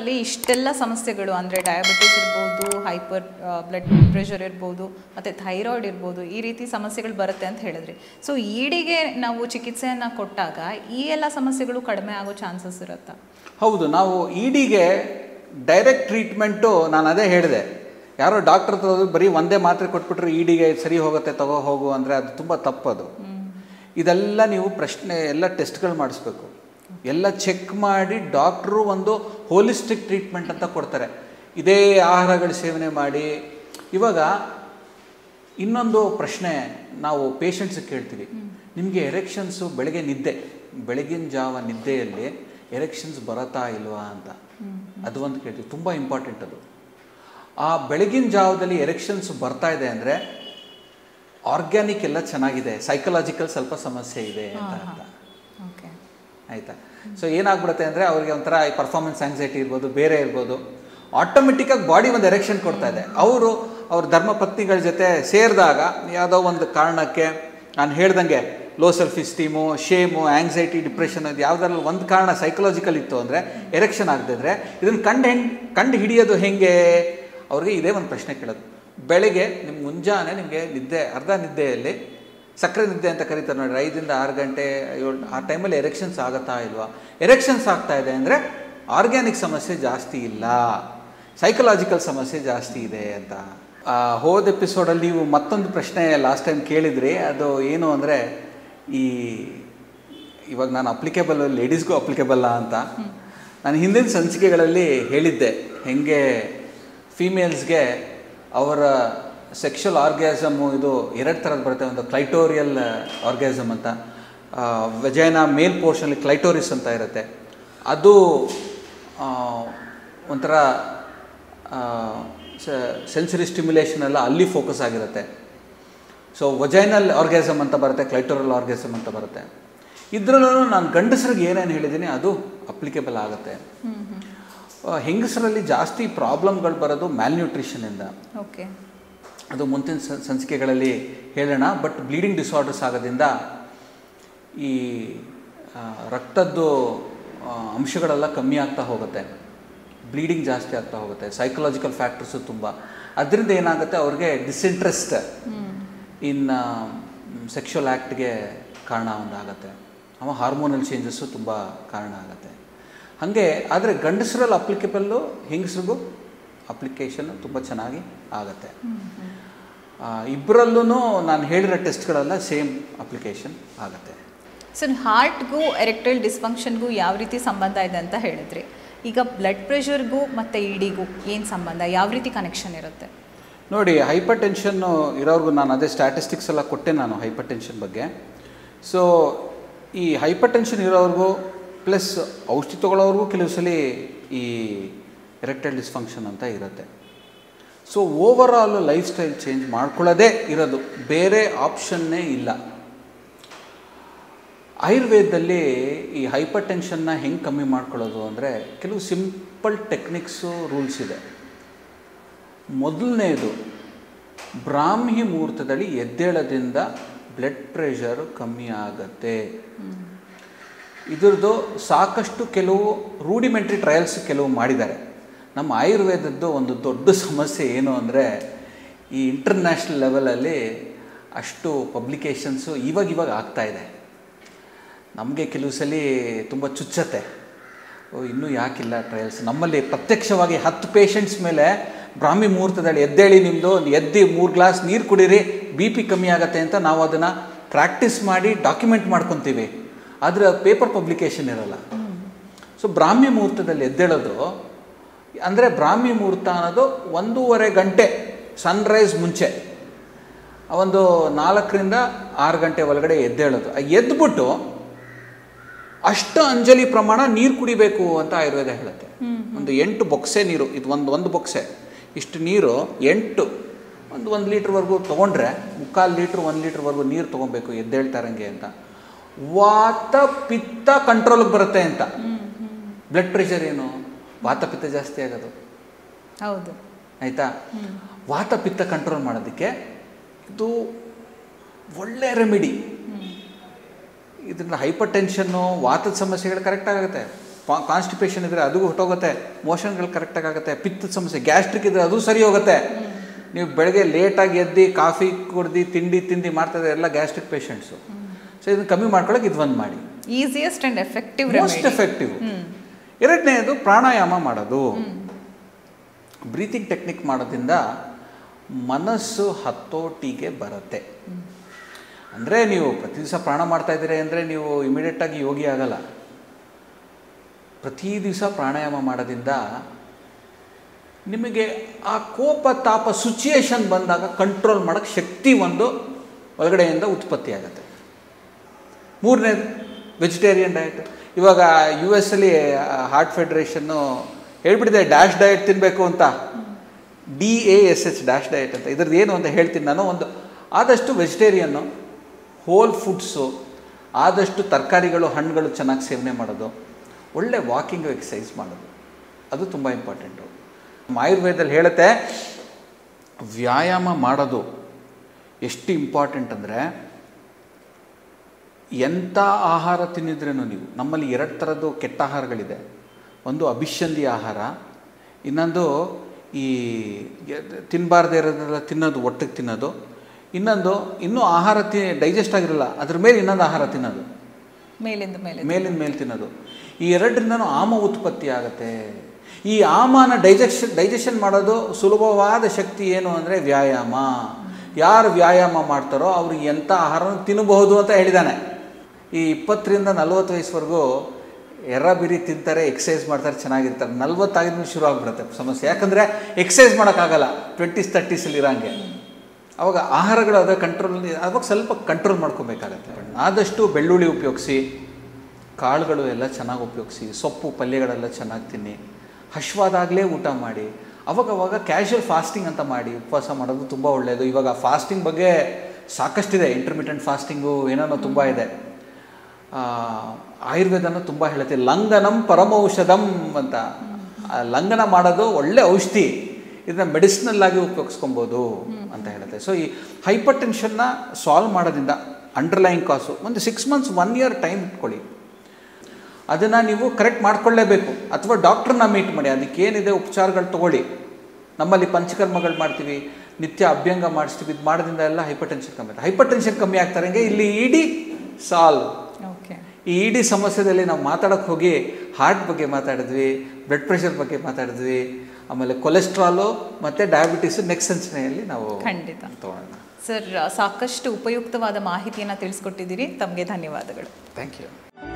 ಅಲ್ಲಿ ಇಷ್ಟೆಲ್ಲ ಸಮಸ್ಯೆಗಳು ಅಂದರೆ ಡಯಾಬಿಟಿಸ್ ಇರ್ಬೋದು ಹೈಪರ್ ಬ್ಲಡ್ ಪ್ರೆಷರ್ ಇರ್ಬೋದು ಮತ್ತು ಥೈರಾಯ್ಡ್ ಇರ್ಬೋದು ಈ ರೀತಿ ಸಮಸ್ಯೆಗಳು ಬರುತ್ತೆ ಅಂತ ಹೇಳಿದ್ರಿ ಸೊ ಈಡಿಗೆ ನಾವು ಚಿಕಿತ್ಸೆಯನ್ನು ಕೊಟ್ಟಾಗ ಈ ಎಲ್ಲ ಸಮಸ್ಯೆಗಳು ಕಡಿಮೆ ಆಗೋ ಚಾನ್ಸಸ್ ಇರುತ್ತಾ ಹೌದು ನಾವು ಇಡಿಗೆ ಡೈರೆಕ್ಟ್ ಟ್ರೀಟ್ಮೆಂಟು ನಾನು ಅದೇ ಹೇಳಿದೆ ಯಾರೋ ಡಾಕ್ಟರ್ ಹತ್ರ ಹೋದ್ರೆ ಬರೀ ಒಂದೇ ಮಾತ್ರೆ ಕೊಟ್ಬಿಟ್ರೆ ಇಡಿಗೆ ಸರಿ ಹೋಗುತ್ತೆ ತಗೋ ಹೋಗು ಅಂದರೆ ಅದು ತುಂಬ ತಪ್ಪದು ಇದೆಲ್ಲ ನೀವು ಪ್ರಶ್ನೆ ಎಲ್ಲ ಟೆಸ್ಟ್ಗಳು ಮಾಡಿಸ್ಬೇಕು ಎಲ್ಲ ಚೆಕ್ ಮಾಡಿ ಡಾಕ್ಟ್ರು ಒಂದು ಹೋಲಿಸ್ಟಿಕ್ ಟ್ರೀಟ್ಮೆಂಟ್ ಅಂತ ಕೊಡ್ತಾರೆ ಇದೇ ಆಹಾರಗಳ ಸೇವನೆ ಮಾಡಿ ಇವಾಗ ಇನ್ನೊಂದು ಪ್ರಶ್ನೆ ನಾವು ಪೇಷಂಟ್ಸಿಗೆ ಕೇಳ್ತೀವಿ ನಿಮಗೆ ಎರೆಕ್ಷನ್ಸು ಬೆಳಗ್ಗೆ ನಿದ್ದೆ ಬೆಳಗಿನ ಜಾವ ನಿದ್ದೆಯಲ್ಲಿ ಎರೆಕ್ಷನ್ಸ್ ಬರತ್ತಾ ಇಲ್ವಾ ಅಂತ ಅದು ಒಂದು ಕೇಳ್ತೀವಿ ತುಂಬ ಇಂಪಾರ್ಟೆಂಟ್ ಅದು ಆ ಬೆಳಗಿನ ಜಾವದಲ್ಲಿ ಎರೆಕ್ಷನ್ಸ್ ಬರ್ತಾ ಇದೆ ಅಂದರೆ ಆರ್ಗ್ಯಾನಿಕ್ ಎಲ್ಲ ಚೆನ್ನಾಗಿದೆ ಸೈಕಲಾಜಿಕಲ್ ಸ್ವಲ್ಪ ಸಮಸ್ಯೆ ಇದೆ ಅಂತ ಅರ್ಥ ಓಕೆ ಆಯಿತಾ ಸೊ ಏನಾಗ್ಬಿಡುತ್ತೆ ಅಂದರೆ ಅವ್ರಿಗೆ ಒಂಥರ ಈ ಪರ್ಫಾರ್ಮೆನ್ಸ್ ಆಂಗ್ಸೈಟಿ ಇರ್ಬೋದು ಬೇರೆ ಇರ್ಬೋದು ಆಟೋಮೆಟಿಕ್ಕಾಗಿ ಬಾಡಿ ಒಂದು ಎರೆಕ್ಷನ್ ಕೊಡ್ತಾ ಇದೆ ಅವರು ಅವ್ರ ಧರ್ಮಪತ್ನಿಗಳ ಜೊತೆ ಸೇರಿದಾಗ ಯಾವುದೋ ಒಂದು ಕಾರಣಕ್ಕೆ ನಾನು ಹೇಳ್ದಂಗೆ low self esteem shame anxiety depression ಅದು ಯಾವುದಾದ್ರು ಒಂದು ಕಾರಣ ಸೈಕಲಾಜಿಕಲ್ ಇತ್ತು ಅಂದರೆ ಎರೆಕ್ಷನ್ ಆಗದಿದ್ರೆ ಇದನ್ನು ಕಂಡು ಹೆಂಗೆ ಕಂಡು ಹಿಡಿಯೋದು ಹೆಂಗೆ ಅವ್ರಿಗೆ ಇದೇ ಒಂದು ಪ್ರಶ್ನೆ ಕೇಳೋದು ಬೆಳಗ್ಗೆ ನಿಮ್ಗೆ ಮುಂಜಾನೆ ನಿಮಗೆ ನಿದ್ದೆ ಅರ್ಧ ನಿದ್ದೆಯಲ್ಲಿ ಸಕ್ಕರೆ ನಿದ್ದೆ ಅಂತ ಕರೀತಾರೆ ನೋಡಿ ಐದಿಂದ ಆರು ಗಂಟೆ ಏಳು ಆ ಟೈಮಲ್ಲಿ ಎರೆಕ್ಷನ್ಸ್ ಆಗುತ್ತಾ ಇಲ್ವಾ ಎರೆಕ್ಷನ್ಸ್ ಆಗ್ತಾ ಇದೆ ಅಂದರೆ ಆರ್ಗ್ಯಾನಿಕ್ ಸಮಸ್ಯೆ ಜಾಸ್ತಿ ಇಲ್ಲ ಸೈಕಲಾಜಿಕಲ್ ಸಮಸ್ಯೆ ಜಾಸ್ತಿ ಇದೆ ಅಂತ ಆ, ಹೋದ ಎಪಿಸೋಡಲ್ಲಿ ನೀವು ಮತ್ತೊಂದು ಪ್ರಶ್ನೆ ಲಾಸ್ಟ್ ಟೈಮ್ ಕೇಳಿದ್ರಿ ಅದು ಏನು ಅಂದರೆ ಈ ಇವಾಗ ನಾನು ಅಪ್ಲಿಕೇಬಲ್ ಲೇಡೀಸ್ಗೂ ಅಪ್ಲಿಕೇಬಲ್ಲ ಅಂತ ನಾನು ಹಿಂದಿನ ಸಂಚಿಕೆಗಳಲ್ಲಿ ಹೇಳಿದ್ದೆ ಹೆಂಗೆ ಫೀಮೇಲ್ಸ್ಗೆ ಅವರ ಸೆಕ್ಷುವಲ್ ಆರ್ಗ್ಯಾಸಮು ಇದು ಎರಡು ಥರದ್ದು ಬರುತ್ತೆ ಒಂದು ಕ್ಲೈಟೋರಿಯಲ್ ಆರ್ಗ್ಯಾಸಮ್ ಅಂತ ವಜೈನ ಮೇಲ್ ಪೋರ್ಷನಲ್ಲಿ ಕ್ಲೈಟೋರಿಸ್ ಅಂತ ಇರುತ್ತೆ ಅದು ಆ, ಒಂಥರ ಸೆನ್ಸರಿ ಸ್ಟಿಮ್ಯುಲೇಷನ್ ಎಲ್ಲ ಅಲ್ಲಿ ಫೋಕಸ್ ಆಗಿರುತ್ತೆ ಸೊ ವಜೈನಲ್ ಆರ್ಗ್ಯಾಸಮ್ ಅಂತ ಬರುತ್ತೆ ಕ್ಲೈಟೋರಲ್ ಆರ್ಗ್ಯಾಸಮ್ ಅಂತ ಬರುತ್ತೆ ಇದರಲ್ಲೂ ನಾನು ಗಂಡಸರಿಗೆ ಏನೇನು ಹೇಳಿದ್ದೀನಿ ಅದು ಅಪ್ಲಿಕೇಬಲ್ ಆಗುತ್ತೆ ಆ, ಹೆಂಗಸರಲ್ಲಿ ಜಾಸ್ತಿ ಪ್ರಾಬ್ಲಮ್ಗಳು ಬರೋದು ಮ್ಯಾಲ್ನ್ಯೂಟ್ರಿಷನಿಂದ ಓಕೆ ಅದು ಮುಂದಿನ ಸ- ಸಂಚಿಕೆಗಳಲ್ಲಿ ಹೇಳೋಣ ಬಟ್ ಬ್ಲೀಡಿಂಗ್ ಡಿಸಾರ್ಡರ್ಸ್ ಆಗೋದ್ರಿಂದ ಈ ಆ, ರಕ್ತದ್ದು ಆ, ಅಂಶಗಳೆಲ್ಲ ಕಮ್ಮಿ ಆಗ್ತಾ ಹೋಗುತ್ತೆ ಬ್ಲೀಡಿಂಗ್ ಜಾಸ್ತಿ ಆಗ್ತಾ ಹೋಗುತ್ತೆ ಸೈಕಲಾಜಿಕಲ್ ಫ್ಯಾಕ್ಟರ್ಸು ತುಂಬ ಅದರಿಂದ ಏನಾಗುತ್ತೆ ಅವ್ರಿಗೆ ಡಿಸ್ಇಂಟ್ರೆಸ್ಟ್ ಇನ್ ಸೆಕ್ಷುವಲ್ ಆ್ಯಕ್ಟ್ಗೆ ಕಾರಣ ಒಂದಾಗತ್ತೆ ಅವ ಹಾರ್ಮೋನಲ್ ಚೇಂಜಸ್ಸು ತುಂಬ ಕಾರಣ ಆಗುತ್ತೆ ಹಾಗೆ ಆದರೆ ಗಂಡಸರಲ್ಲಿ ಅಪ್ಲಿಕೇಬಲ್ಲು ಹೆಂಗಸ್ರಿಗೂ ಅಪ್ಲಿಕೇಶನ್ ತುಂಬ ಚೆನ್ನಾಗಿ ಆಗುತ್ತೆ ಇಬ್ಬರಲ್ಲೂ ನಾನು ಹೇಳಿರೋ ಟೆಸ್ಟ್ಗಳೆಲ್ಲ ಸೇಮ್ ಅಪ್ಲಿಕೇಶನ್ ಆಗುತ್ತೆ ಸರ್ ಹಾರ್ಟ್ಗೂ ಎರೆಕ್ಟೈಲ್ ಡಿಸ್ಫಂಕ್ಷನ್ಗೂ ಯಾವ ರೀತಿ ಸಂಬಂಧ ಇದೆ ಅಂತ ಹೇಳಿದ್ರಿ ಈಗ ಬ್ಲಡ್ ಪ್ರೆಷರ್ಗೂ ಮತ್ತು ಇಡಿಗೂ ಏನು ಸಂಬಂಧ ಯಾವ ರೀತಿ ಕನೆಕ್ಷನ್ ಇರುತ್ತೆ ನೋಡಿ ಹೈಪರ್ ಟೆನ್ಷನ್ನು ಇರೋರ್ಗು ನಾನು ಅದೇ ಸ್ಟ್ಯಾಟಿಸ್ಟಿಕ್ಸ್ ಎಲ್ಲ ಕೊಟ್ಟೆ ನಾನು ಹೈಪರ್ ಟೆನ್ಷನ್ ಬಗ್ಗೆ ಸೊ ಈ ಹೈಪರ್ ಟೆನ್ಷನ್ ಇರೋರ್ಗೂ ಪ್ಲಸ್ ಔಷಧಿ ತೊಗೊಳ್ಳೋರ್ಗೂ ಕೆಲವು ಸಲ ಈ ಎರೆಕ್ಟೈಲ್ ಡಿಸ್ಫಂಕ್ಷನ್ ಅಂತ ಇರುತ್ತೆ so over all lifestyle change ಮಾಡ್ಕೊಳ್ಳೋದೇ ಇರೋದು ಬೇರೆ ಆಪ್ಷನ್ನೇ ಇಲ್ಲ ಆಯುರ್ವೇದದಲ್ಲಿ ಈ ಹೈಪರ್ ಟೆನ್ಷನ್ನ ಹೆಂಗೆ ಕಮ್ಮಿ ಮಾಡ್ಕೊಳ್ಳೋದು ಅಂದರೆ ಕೆಲವು ಸಿಂಪಲ್ ಟೆಕ್ನಿಕ್ಸು ರೂಲ್ಸ್ ಇದೆ ಮೊದಲನೇದು ಬ್ರಾಹ್ಮಿ ಮುಹೂರ್ತದಲ್ಲಿ ಎದ್ದೇಳದಿಂದ ಬ್ಲಡ್ ಪ್ರೆಷರ್ ಕಮ್ಮಿ ಆಗತ್ತೆ ಇದ್ರದ್ದು ಸಾಕಷ್ಟು ಕೆಲವು ರೂಡಿಮೆಂಟ್ರಿ ಟ್ರಯಲ್ಸ್ ಕೆಲವು ಮಾಡಿದ್ದಾರೆ ನಮ್ಮ ಆಯುರ್ವೇದದ್ದು ಒಂದು ದೊಡ್ಡ ಸಮಸ್ಯೆ ಏನು ಅಂದರೆ ಈ ಇಂಟರ್ನ್ಯಾಷನಲ್ ಲೆವೆಲಲ್ಲಿ ಅಷ್ಟು ಪಬ್ಲಿಕೇಶನ್ಸು ಇವಾಗ ಇವಾಗ ಆಗ್ತಾ ಇದೆ ನಮಗೆ ಕೆಲವು ಸಲ ತುಂಬ ಚುಚ್ಚತ್ತೆ ಓ ಇನ್ನೂ ಯಾಕಿಲ್ಲ ಟ್ರಯಲ್ಸ್ ನಮ್ಮಲ್ಲಿ ಪ್ರತ್ಯಕ್ಷವಾಗಿ ಹತ್ತು ಪೇಷಂಟ್ಸ್ ಮೇಲೆ ಬ್ರಾಹ್ಮಿ ಮುಹೂರ್ತದಲ್ಲಿ ಎದ್ದೇಳಿ ನಿಮ್ಮದು ಎದ್ದು ಮೂರು ಗ್ಲಾಸ್ ನೀರು ಕುಡೀರಿ ಬಿ ಪಿ ಕಮ್ಮಿ ಆಗತ್ತೆ ಅಂತ ನಾವು ಅದನ್ನು ಪ್ರಾಕ್ಟೀಸ್ ಮಾಡಿ ಡಾಕ್ಯುಮೆಂಟ್ ಮಾಡ್ಕೊತೀವಿ ಆದರೆ ಪೇಪರ್ ಪಬ್ಲಿಕೇಶನ್ ಇರಲ್ಲ ಸೊ ಬ್ರಾಹ್ಮಿ ಮುಹೂರ್ತದಲ್ಲಿ ಎದ್ದೇಳೋದು ಅಂದರೆ ಬ್ರಾಹ್ಮಿ ಮುಹೂರ್ತ ಅನ್ನೋದು ಒಂದೂವರೆ ಗಂಟೆ ಸನ್ರೈಸ್ ಮುಂಚೆ ಒಂದು ನಾಲ್ಕರಿಂದ ಆರು ಗಂಟೆ ಒಳಗಡೆ ಎದ್ದೇಳೋದು ಆ ಎದ್ಬಿಟ್ಟು ಅಷ್ಟು ಅಂಜಲಿ ಪ್ರಮಾಣ ನೀರು ಕುಡಿಬೇಕು ಅಂತ ಆಯುರ್ವೇದ ಹೇಳುತ್ತೆ ಒಂದು ಎಂಟು ಬೊಕ್ಸೆ ನೀರು ಇದು ಒಂದು ಒಂದು ಬೊಕ್ಸೆ ಇಷ್ಟು ನೀರು ಎಂಟು ಒಂದು ಒಂದು ಲೀಟ್ರ್ವರೆಗೂ ತೊಗೊಂಡ್ರೆ ಮುಕ್ಕಾಲು ಲೀಟ್ರ್ ಒಂದು ಲೀಟ್ರ್ವರೆಗೂ ನೀರು ತೊಗೊಬೇಕು ಎದ್ದೇಳ್ತಾರಂಗೆ ಅಂತ ವಾತ ಪಿತ್ತ ಕಂಟ್ರೋಲ್ಗೆ ಬರುತ್ತೆ ಅಂತ ಬ್ಲಡ್ ಪ್ರೆಷರ್ ಏನು ವಾತ ಪಿತ್ತ ಜಾಸ್ತಿ ಆಗೋದು ಹೌದು ಆಯಿತಾ ವಾತ ಪಿತ್ತ ಕಂಟ್ರೋಲ್ ಮಾಡೋದಕ್ಕೆ ಇದು ಒಳ್ಳೆ ರೆಮಿಡಿ ಇದರಿಂದ ಹೈಪರ್ ಟೆನ್ಷನ್ನು ವಾತದ ಸಮಸ್ಯೆಗಳು ಕರೆಕ್ಟ್ ಆಗುತ್ತೆ ಕಾನ್ಸ್ಟಿಪೇಷನ್ ಇದ್ರೆ ಅದು ಹೊಟ್ಟೋಗುತ್ತೆ ಮೋಷನ್ಗಳು ಕರೆಕ್ಟಾಗಿ ಆಗುತ್ತೆ ಪಿತ್ತದ ಸಮಸ್ಯೆ ಗ್ಯಾಸ್ಟ್ರಿಕ್ ಇದ್ರೆ ಅದು ಸರಿ ಹೋಗುತ್ತೆ ನೀವು ಬೆಳಗ್ಗೆ ಲೇಟಾಗಿ ಎದ್ದು ಕಾಫಿ ಕುಡ್ದು ತಿಂಡಿ ತಿಂಡಿ ಮಾಡ್ತಾ ಎಲ್ಲ ಗ್ಯಾಸ್ಟ್ರಿಕ್ ಪೇಷಂಟ್ಸು ಸೊ ಇದನ್ನು ಕಮ್ಮಿ ಮಾಡ್ಕೊಳಕ್ಕೆ ಇದು ಒಂದು ಮಾಡಿ easiest and effective most effective ಎರಡನೇದು ಪ್ರಾಣಾಯಾಮ ಮಾಡೋದು ಬ್ರೀತಿಂಗ್ ಟೆಕ್ನಿಕ್ ಮಾಡೋದ್ರಿಂದ ಮನಸ್ಸು ಹತೋಟಿಗೆ ಬರುತ್ತೆ ಅಂದರೆ ನೀವು ಪ್ರತಿ ದಿವಸ ಪ್ರಾಣ ಮಾಡ್ತಾ ಇದ್ದೀರಿ ಅಂದರೆ ನೀವು ಇಮಿಡಿಯೇಟಾಗಿ ಯೋಗಿ ಆಗಲ್ಲ ಪ್ರತಿ ದಿವಸ ಪ್ರಾಣಾಯಾಮ ಮಾಡೋದ್ರಿಂದ ನಿಮಗೆ ಆ ಕೋಪ ತಾಪ ಸಿಚುಯೇಷನ್ ಬಂದಾಗ ಕಂಟ್ರೋಲ್ ಮಾಡೋಕ್ಕೆ ಶಕ್ತಿ ಒಂದು ಒಳಗಡೆಯಿಂದ ಉತ್ಪತ್ತಿ ಆಗುತ್ತೆ ಮೂರನೇದು ವೆಜಿಟೇರಿಯನ್ ಡಯಟ್ ಇವಾಗ ಯು ಎಸ್ ಅಲ್ಲಿ ಹಾರ್ಟ್ ಫೆಡರೇಷನ್ನು ಹೇಳ್ಬಿಟ್ಟಿದೆ ಡ್ಯಾಶ್ ಡಯಟ್ ತಿನ್ನಬೇಕು ಅಂತ D A S H dash diet ಅಂತ ಇದ್ರದ್ದು ಏನು ಅಂತ ಹೇಳ್ತೀನಿ ನಾನು ಒಂದು ಆದಷ್ಟು ವೆಜಿಟೇರಿಯನ್ನು ಹೋಲ್ ಫುಡ್ಸು ಆದಷ್ಟು ತರಕಾರಿಗಳು ಹಣ್ಣುಗಳು ಚೆನ್ನಾಗಿ ಸೇವನೆ ಮಾಡೋದು ಒಳ್ಳೆ ವಾಕಿಂಗ್ ಎಕ್ಸಸೈಸ್ ಮಾಡೋದು ಅದು ತುಂಬ ಇಂಪಾರ್ಟೆಂಟು ಆಯುರ್ವೇದದಲ್ಲಿ ಹೇಳುತ್ತೆ ವ್ಯಾಯಾಮ ಮಾಡೋದು ಎಷ್ಟು ಇಂಪಾರ್ಟೆಂಟ್ ಅಂದರೆ ಎಂಥ ಆಹಾರ ತಿನ್ನಿದ್ರೇನು ನೀವು ನಮ್ಮಲ್ಲಿ ಎರಡು ಥರದ್ದು ಕೆಟ್ಟ ಆಹಾರಗಳಿದೆ ಒಂದು ಅಭಿಷಂದಿ ಆಹಾರ ಇನ್ನೊಂದು ಈ ತಿನ್ನಬಾರ್ದೇ ಇರೋದೆಲ್ಲ ತಿನ್ನೋದು ಒಟ್ಟಿಗೆ ತಿನ್ನೋದು ಇನ್ನೊಂದು ಇನ್ನೂ ಆಹಾರ ತಿ ಡೈಜೆಸ್ಟ್ ಆಗಿರಲ್ಲ ಅದ್ರ ಮೇಲೆ ಇನ್ನೊಂದು ಆಹಾರ ತಿನ್ನೋದು ಮೇಲಿಂದ ಮೇಲೆ ಮೇಲಿನ ಮೇಲೆ ತಿನ್ನೋದು ಈ ಎರಡರಿಂದನೂ ಆಮ ಉತ್ಪತ್ತಿ ಆಗುತ್ತೆ ಈ ಆಮನ ಡೈಜೆಷನ್ ಡೈಜೆಷನ್ ಮಾಡೋದು ಸುಲಭವಾದ ಶಕ್ತಿ ಏನು ಅಂದರೆ ವ್ಯಾಯಾಮ ಯಾರು ವ್ಯಾಯಾಮ ಮಾಡ್ತಾರೋ ಅವರು ಎಂಥ ಆಹಾರವನ್ನು ತಿನ್ನಬಹುದು ಅಂತ ಹೇಳಿದ್ದಾನೆ ಈ ಇಪ್ಪತ್ತರಿಂದ ನಲ್ವತ್ತು ವಯಸ್ಸುವರೆಗೂ ಎರ್ರ ಬಿರಿ ತಿಂತಾರೆ ಎಕ್ಸಸೈಸ್ ಮಾಡ್ತಾರೆ ಚೆನ್ನಾಗಿರ್ತಾರೆ ನಲ್ವತ್ತಾಗಿದ್ಮೇಲೆ ಶುರು ಆಗಿಬಿಡುತ್ತೆ ಸಮಸ್ಯೆ ಯಾಕಂದರೆ ಎಕ್ಸಸೈಸ್ ಮಾಡೋಕ್ಕಾಗಲ್ಲ ಟ್ವೆಂಟೀಸ್ ತರ್ಟೀಸಲ್ಲಿ ಇರೋಂಗೆ ಅವಾಗ ಆಹಾರಗಳು ಅದೇ ಕಂಟ್ರೋಲ್ ಅವಾಗ ಸ್ವಲ್ಪ ಕಂಟ್ರೋಲ್ ಮಾಡ್ಕೋಬೇಕಾಗತ್ತೆ ಆದಷ್ಟು ಬೆಳ್ಳುಳ್ಳಿ ಉಪಯೋಗಿಸಿ ಕಾಳುಗಳು ಎಲ್ಲ ಚೆನ್ನಾಗಿ ಉಪಯೋಗಿಸಿ ಸೊಪ್ಪು ಪಲ್ಯಗಳೆಲ್ಲ ಚೆನ್ನಾಗಿ ತಿನ್ನಿ ಹಶ್ವಾದಾಗಲೇ ಊಟ ಮಾಡಿ ಅವಾಗವಾಗ ಕ್ಯಾಶುವಲ್ ಫಾಸ್ಟಿಂಗ್ ಅಂತ ಮಾಡಿ ಉಪವಾಸ ಮಾಡೋದು ತುಂಬ ಒಳ್ಳೆಯದು ಇವಾಗ ಫಾಸ್ಟಿಂಗ್ ಬಗ್ಗೆ ಸಾಕಷ್ಟಿದೆ ಇಂಟರ್ಮಿಟೆಂಟ್ ಫಾಸ್ಟಿಂಗು ಏನೇನೋ ತುಂಬ ಇದೆ ಆ, ಆಯುರ್ವೇದನೂ ತುಂಬ ಹೇಳುತ್ತೆ ಲಂಘನಂ ಪರಮೌಷಧಂ ಅಂತ ಆ ಲಂಘನ ಮಾಡೋದು ಒಳ್ಳೆ ಔಷಧಿ ಇದನ್ನ ಮೆಡಿಸಿನಲ್ ಆಗಿ ಉಪಯೋಗಿಸ್ಕೊಬೋದು ಅಂತ ಹೇಳುತ್ತೆ ಸೊ ಈ ಹೈಪರ್ ಟೆನ್ಷನ್ನ ಸಾಲ್ವ್ ಮಾಡೋದ್ರಿಂದ ಅಂಡರ್ಲೈನ್ ಕಾಸು ಒಂದು six months one year time ಇಟ್ಕೊಳ್ಳಿ ಅದನ್ನು ನೀವು ಕರೆಕ್ಟ್ ಮಾಡ್ಕೊಳ್ಳೇಬೇಕು ಅಥವಾ ಡಾಕ್ಟ್ರನ್ನ ಮೀಟ್ ಮಾಡಿ ಅದಕ್ಕೇನಿದೆ ಉಪಚಾರಗಳು ತಗೊಳ್ಳಿ ನಮ್ಮಲ್ಲಿ ಪಂಚಕರ್ಮಗಳು ಮಾಡ್ತೀವಿ ನಿತ್ಯ ಅಭ್ಯಂಗ ಮಾಡಿಸ್ತೀವಿ ಇದು ಮಾಡೋದ್ರಿಂದ ಎಲ್ಲ ಹೈಪರ್ ಟೆನ್ಷನ್ ಕಮ್ಮಿ ಆಗುತ್ತೆ ಹೈಪರ್ ಟೆನ್ಷನ್ ಕಮ್ಮಿ ಆಗ್ತಾರೆ ಇಲ್ಲಿ ಇಡೀ ಸಾಲ್ವ್ ಓಕೆ ಈ ಇಡೀ ಸಮಸ್ಯೆದಲ್ಲಿ ನಾವು ಮಾತಾಡೋಕ್ಕೆ ಹೋಗಿ ಹಾರ್ಟ್ ಬಗ್ಗೆ ಮಾತಾಡಿದ್ವಿ ಬ್ಲಡ್ ಪ್ರೆಷರ್ ಬಗ್ಗೆ ಮಾತಾಡಿದ್ವಿ ಆಮೇಲೆ ಕೊಲೆಸ್ಟ್ರಾಲು ಮತ್ತು ಡಯಾಬಿಟಿಸ್ ನೆಕ್ಸ್ಟ್ ಸಂಚನೆಯಲ್ಲಿ ನಾವು ಖಂಡಿತ ತಗೊಳ್ಳೋಣ ಸರ್ ಸಾಕಷ್ಟು ಉಪಯುಕ್ತವಾದ ಮಾಹಿತಿಯನ್ನು ತಿಳಿಸ್ಕೊಟ್ಟಿದ್ದೀರಿ ತಮಗೆ ಧನ್ಯವಾದಗಳು ಥ್ಯಾಂಕ್ ಯು